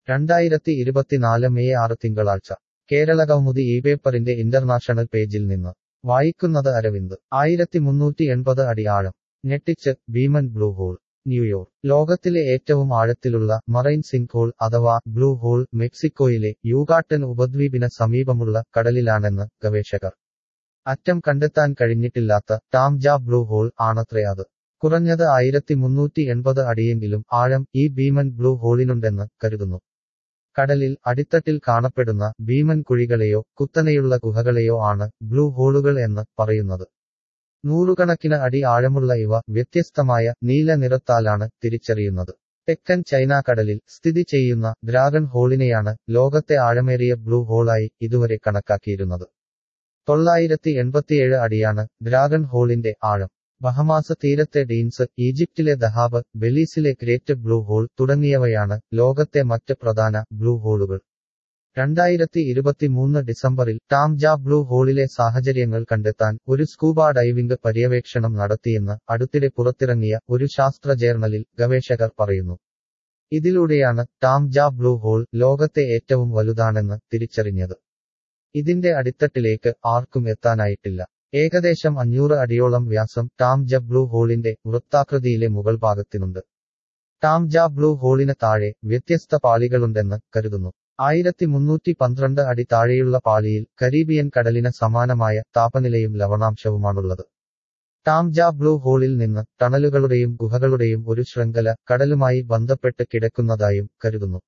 രണ്ടായിരത്തി ഇരുപത്തിനാല് മെയ് ആറ് തിങ്കളാഴ്ച കേരള കൗമുദി ഈ പേപ്പറിന്റെ ഇന്റർനാഷണൽ പേജിൽ നിന്ന് വായിക്കുന്നത് അരവിന്ദ് ആയിരത്തി മുന്നൂറ്റി എൺപത് അടി ആഴം ഞെട്ടിച്ച് ഭീമൻ ബ്ലൂ ഹോൾ ന്യൂയോർക്ക് ലോകത്തിലെ ഏറ്റവും ആഴത്തിലുള്ള മറൈൻ സിങ്ക് ഹോൾ അഥവാ ബ്ലൂ ഹോൾ മെക്സിക്കോയിലെ യൂകാട്ടൻ ഉപദ്വീപിന് സമീപമുള്ള കടലിലാണെന്ന് ഗവേഷകർ അറ്റം കണ്ടെത്താൻ കഴിഞ്ഞിട്ടില്ലാത്ത ടാംജ ബ്ലൂ ഹോൾ ആണത്രേ അത് കുറഞ്ഞത് ആയിരത്തി മുന്നൂറ്റി എൺപത് അടിയെങ്കിലും ആഴം ഈ ഭീമൻ ബ്ലൂ ഹോളിനുണ്ടെന്ന് കരുതുന്നു കടലിൽ അടിത്തട്ടിൽ കാണപ്പെടുന്ന ഭീമൻ കുഴികളെയോ കുത്തനെയുള്ള ഗുഹകളെയോ ആണ് ബ്ലൂ ഹോളുകൾ എന്ന് പറയുന്നത് നൂറുകണക്കിന് അടി ആഴമുള്ള ഇവ വ്യത്യസ്തമായ നീല നിറത്താലാണ് തിരിച്ചറിയുന്നത് തെക്കൻ ചൈന കടലിൽ സ്ഥിതി ചെയ്യുന്ന ഡ്രാഗൺ ഹോളിനെയാണ് ലോകത്തെ ആഴമേറിയ ബ്ലൂ ഹോളായി ഇതുവരെ കണക്കാക്കിയിരുന്നത് തൊള്ളായിരത്തി എൺപത്തിയേഴ് അടിയാണ് ഡ്രാഗൺ ഹോളിന്റെ ആഴം ബഹമാസ് തീരത്തെ ഡീൻസ് ഈജിപ്തിലെ ദഹാബ് ബെലീസിലെ ഗ്രേറ്റ് ബ്ലൂ ഹോൾ തുടങ്ങിയവയാണ് ലോകത്തെ മറ്റ് പ്രധാന ബ്ലൂ ഹോളുകൾ രണ്ടായിരത്തി ഇരുപത്തിമൂന്ന് ഡിസംബറിൽ ടാംജ ബ്ലൂ ഹോളിലെ സാഹചര്യങ്ങൾ കണ്ടെത്താൻ ഒരു സ്കൂബ ഡൈവിംഗ് പര്യവേക്ഷണം നടത്തിയെന്ന് അടുത്തിടെ പുറത്തിറങ്ങിയ ഒരു ശാസ്ത്ര ജേർണലിൽ ഗവേഷകർ പറയുന്നു ഇതിലൂടെയാണ് ടാംജ ബ്ലൂ ഹോൾ ലോകത്തെ ഏറ്റവും വലുതാണെന്ന് തിരിച്ചറിഞ്ഞത് ഇതിന്റെ അടിത്തട്ടിലേക്ക് ആർക്കും എത്താനായിട്ടില്ല ഏകദേശം അഞ്ഞൂറ് അടിയോളം വ്യാസം ടാംജ ബ്ലൂ ഹോളിന്റെ വൃത്താകൃതിയിലെ മുകൾ ഭാഗത്തിനുണ്ട് ടാംജ ബ്ലൂ ഹോളിന് താഴെ വ്യത്യസ്ത പാളികളുണ്ടെന്ന് കരുതുന്നു ആയിരത്തി മുന്നൂറ്റി പന്ത്രണ്ട് അടി താഴെയുള്ള പാളിയിൽ കരീബിയൻ കടലിന് സമാനമായ താപനിലയും ലവണാംശവുമാണുള്ളത് ടാംജ ബ്ലൂ ഹോളിൽ നിന്ന് ടണലുകളുടെയും ഗുഹകളുടെയും ഒരു ശൃംഖല കടലുമായി ബന്ധപ്പെട്ട് കിടക്കുന്നതായും കരുതുന്നു